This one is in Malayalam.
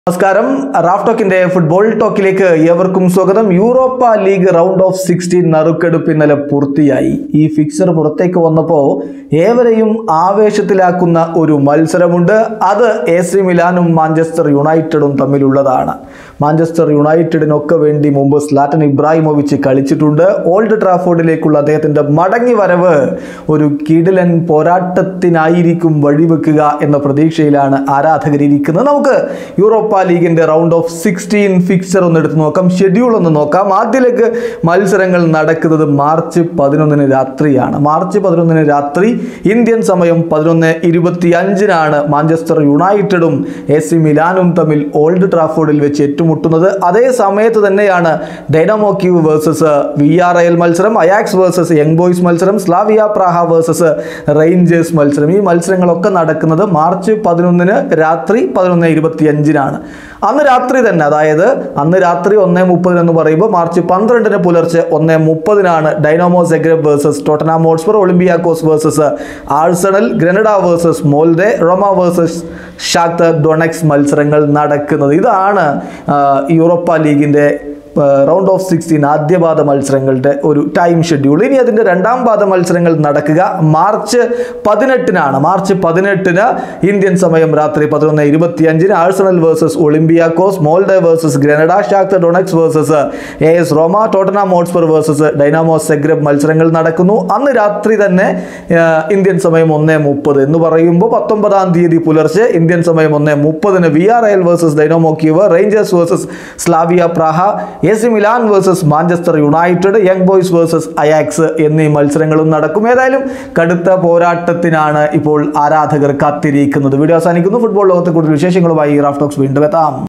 നമസ്കാരം റാഫ് ടോക്കിന്റെ ഫുട്ബോൾ ടോക്കിലേക്ക് ഏവർക്കും സ്വാഗതം Europa League round of sixteen നറുക്കെടുപ്പ് ഇന്നലെ പൂർത്തിയായി ഈ ഫിക്സർ പുറത്തേക്ക് വന്നപ്പോൾ ഏവരെയും ആവേശത്തിലാക്കുന്ന ഒരു മത്സരമുണ്ട് അത് എ സി മിലാനും മാഞ്ചസ്റ്റർ യുണൈറ്റഡും തമ്മിലുള്ളതാണ് മാഞ്ചസ്റ്റർ യുണൈറ്റഡിനൊക്കെ വേണ്ടി മുമ്പ് സ്ലാറ്റൻ ഇബ്രാഹിമോവിച്ച് കളിച്ചിട്ടുണ്ട് ഓൾഡ് ട്രാഫോർഡിലേക്കുള്ള അദ്ദേഹത്തിന്റെ മടങ്ങി വരവ് ഒരു കിടിലൻ പോരാട്ടത്തിനായിരിക്കും വഴിവെക്കുക എന്ന പ്രതീക്ഷയിലാണ് ആരാധകരിരിക്കുന്നത് നമുക്ക് യൂറോപ്പ ലീഗിന്റെ റൗണ്ട് ഓഫ് സിക്സ്റ്റീൻ ഫിക്സർ ഒന്ന് എടുത്ത് നോക്കാം ഷെഡ്യൂൾ ഒന്ന് നോക്കാം ആദ്യത്തിലേക്ക് മത്സരങ്ങൾ നടക്കുന്നത് മാർച്ച് പതിനൊന്നിന് രാത്രിയാണ് മാർച്ച് പതിനൊന്നിന് രാത്രി ഇന്ത്യൻ സമയം പതിനൊന്ന് ഇരുപത്തി അഞ്ചിനാണ് മാഞ്ചസ്റ്റർ യുണൈറ്റഡും എ സി മിലാനും തമ്മിൽ ഓൾഡ് ട്രാഫോർഡിൽ വെച്ച് ഏറ്റുമുട്ടുന്നത് അതേ സമയത്ത് തന്നെയാണ് Dynamo Kyiv versus Villarreal മത്സരം അയാക്സ് വേഴ്സസ് യങ് ബോയ്സ് മത്സരം സ്ലാവിയ പ്രാഹ വേഴ്സസ് റേഞ്ചേഴ്സ് മത്സരം ഈ മത്സരങ്ങളൊക്കെ നടക്കുന്നത് മാർച്ച് പതിനൊന്നിന് രാത്രി പതിനൊന്ന് ഇരുപത്തി അഞ്ചിനാണ് അന്ന് രാത്രി തന്നെ അതായത് അന്ന് രാത്രി ഒന്നേ മുപ്പതിന് എന്ന് പറയുമ്പോൾ മാർച്ച് പന്ത്രണ്ടിന് പുലർച്ചെ ഒന്നേ മുപ്പതിനാണ് Dinamo Zagreb versus Tottenham Hotspur Olympiacos versus Arsenal Granada versus Molde Roma versus Shakhtar Donetsk മത്സരങ്ങൾ നടക്കുന്നത് ഇതാണ് ആ, യൂറോപ്പ ലീഗിൻ്റെ റൗണ്ട് ഓഫ് സിക്സ്റ്റീൻ ആദ്യപാദ മത്സരങ്ങളുടെ ഒരു ടൈം ഷെഡ്യൂൾ ഇനി അതിൻ്റെ രണ്ടാം പാദ മത്സരങ്ങൾ നടക്കുക മാർച്ച് പതിനെട്ടിനാണ് മാർച്ച് പതിനെട്ടിന് ഇന്ത്യൻ സമയം രാത്രി പതിനൊന്ന് ഇരുപത്തി അഞ്ചിന് Arsenal versus Olympiacos Molde versus Granada Shakhtar Donetsk versus A S Roma Tottenham Hotspur versus Dinamo Zagreb മത്സരങ്ങൾ നടക്കുന്നു അന്ന് രാത്രി തന്നെ ആ, ഇന്ത്യൻ സമയം ഒന്നേ മുപ്പത് എന്ന് പറയുമ്പോൾ പത്തൊമ്പതാം തീയതി പുലർച്ചെ ഇന്ത്യൻ സമയം ഒന്നേ മുപ്പതിന് Villarreal versus Dynamo Kyiv Rangers versus Slavia Praha A C Milan versus Manchester United Young Boys versus Ajax എന്നീ മത്സരങ്ങളും നടക്കും ഏതായാലും കടുത്ത പോരാട്ടത്തിനാണ് ഇപ്പോൾ ആരാധകർ കാത്തിരിക്കുന്നത് വീഡിയോ അവസാനിക്കുന്നു ഫുട്ബോൾ ലോകത്തെ കൂടുതൽ വിശേഷങ്ങളുമായി റാഫ്റ്റോക്സ് വീണ്ടും എത്താം